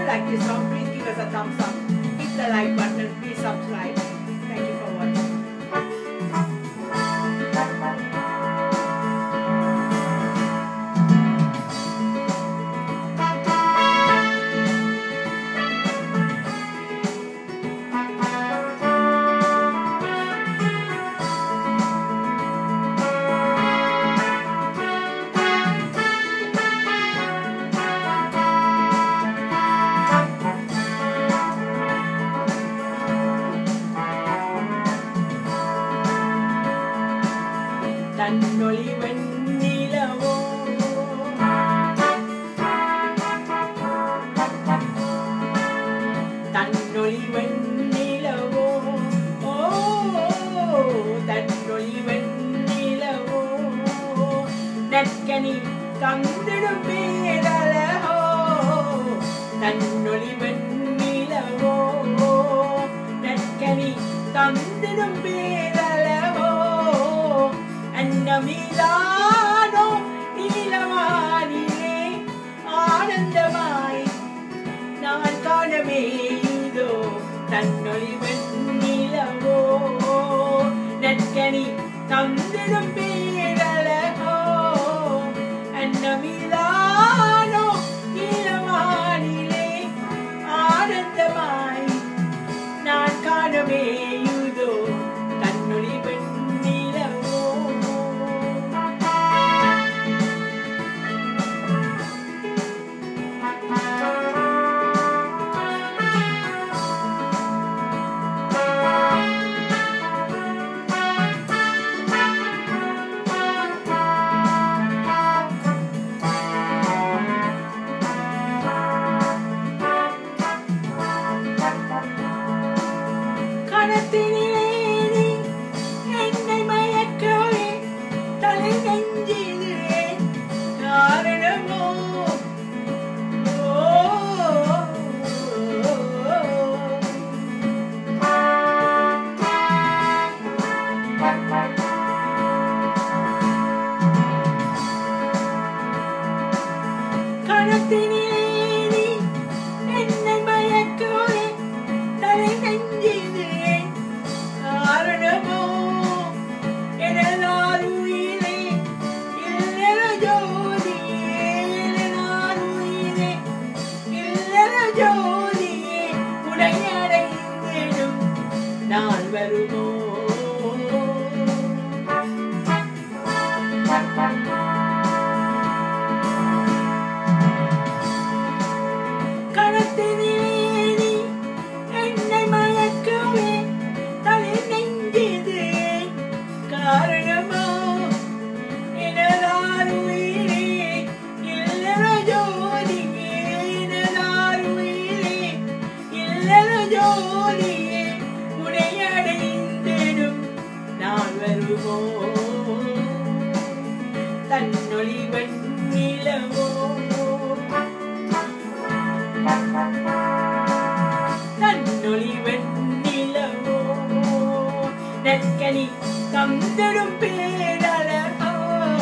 like this song, please give us a thumbs up. Hit the like button. Please subscribe. Thank you for watching. தன்னொளி வெண்ணிலவோ தன்னொளி வெண்ணிலவோ ஓ தன்னொளி வெண்ணிலவோ நற்கனி தந்திடும் பேரழகோ தன்னொளி வெண்ணிலவோ நற்கனி தந்திடும் பேரழகோ அன்னமிதானோ நீலவானிலே ஆனந்தமாய் நான் காணவே இதோ தன்னொளி வெண்ணிலவோ நற்கனி தந்திடும் பேரழகோ அன்னமிதானோ நீலவானிலே ஆனந்தமாய் நான் காணவே இதோ தன்னொளி வெண்ணிலவோ கணத்தினிலே நீ என்னை மயக்கவே தலை நெஞ்சிலே காரணமோ ஓ, கணத்தினிலே நீ என்னை மயக்கவே தலை நெஞ்சிலே காரணமோ எனதாருயிரே இல்லற ஜோதியே எனதாருயிரே இல்லற ஜோதியே உடையடைந்திடும் நான் வருமோ கணத்தினிலே நீ என்னை மயக்கவே தலை நெஞ்சிது காரணமோ எனதாருயிரே இல்லற ஜோதியே எனதாருயிரே இல்லற ஜோதியே உடையடைந்திடும் நான் வருமோ தன்னொளி வெண்ணிலவோ தன்னொளி வெண்ணிலவோ நற்கனி தந்திடும் பேரழகோ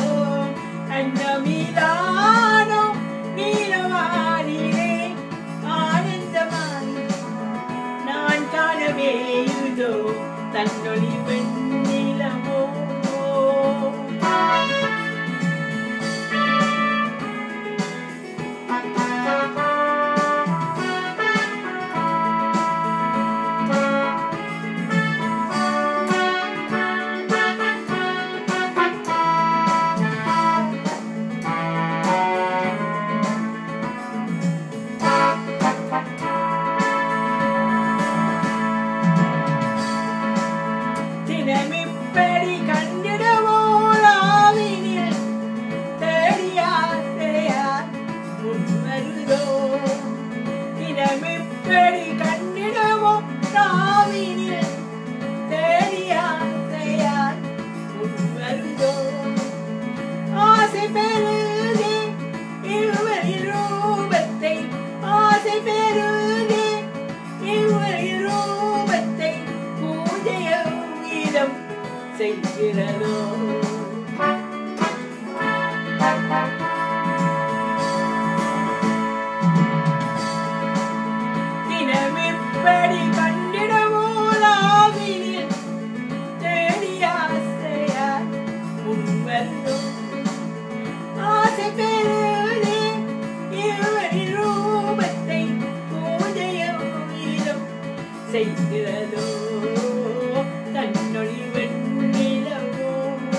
அன்னமிதானோ நீலவானிலே ஆனந்தமாய் நான் காணவே இதோ தன்னொளி வெண்ணிலவோ வரும் ஆசை பெறுதே இவரின் ரூபத்தை பூஜையம் செய்கிறதோ தன்னொழி வெண்ணிலவோ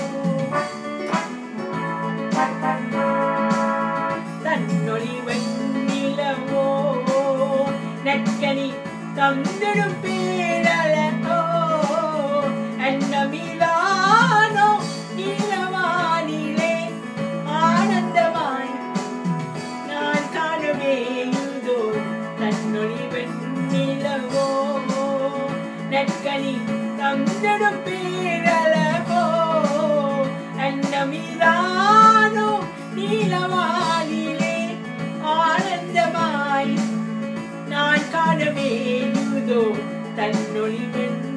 தன்னொழி வெண்ணிலவோ நற்கனி தந்திடும் பேரழகோ அன்னமிலானோ நீலவானிலே ஆனந்தமாய் நான் காணவே இதோ தன்னொழி வெண்ணிலவோ நற்கனி தந்திடும் பேரழகோ அன்னமிலானோ நீலவானிலே ஆனந்தமாய் நான் காணவே இதோ தன்னொழி வெண்ணிலவோ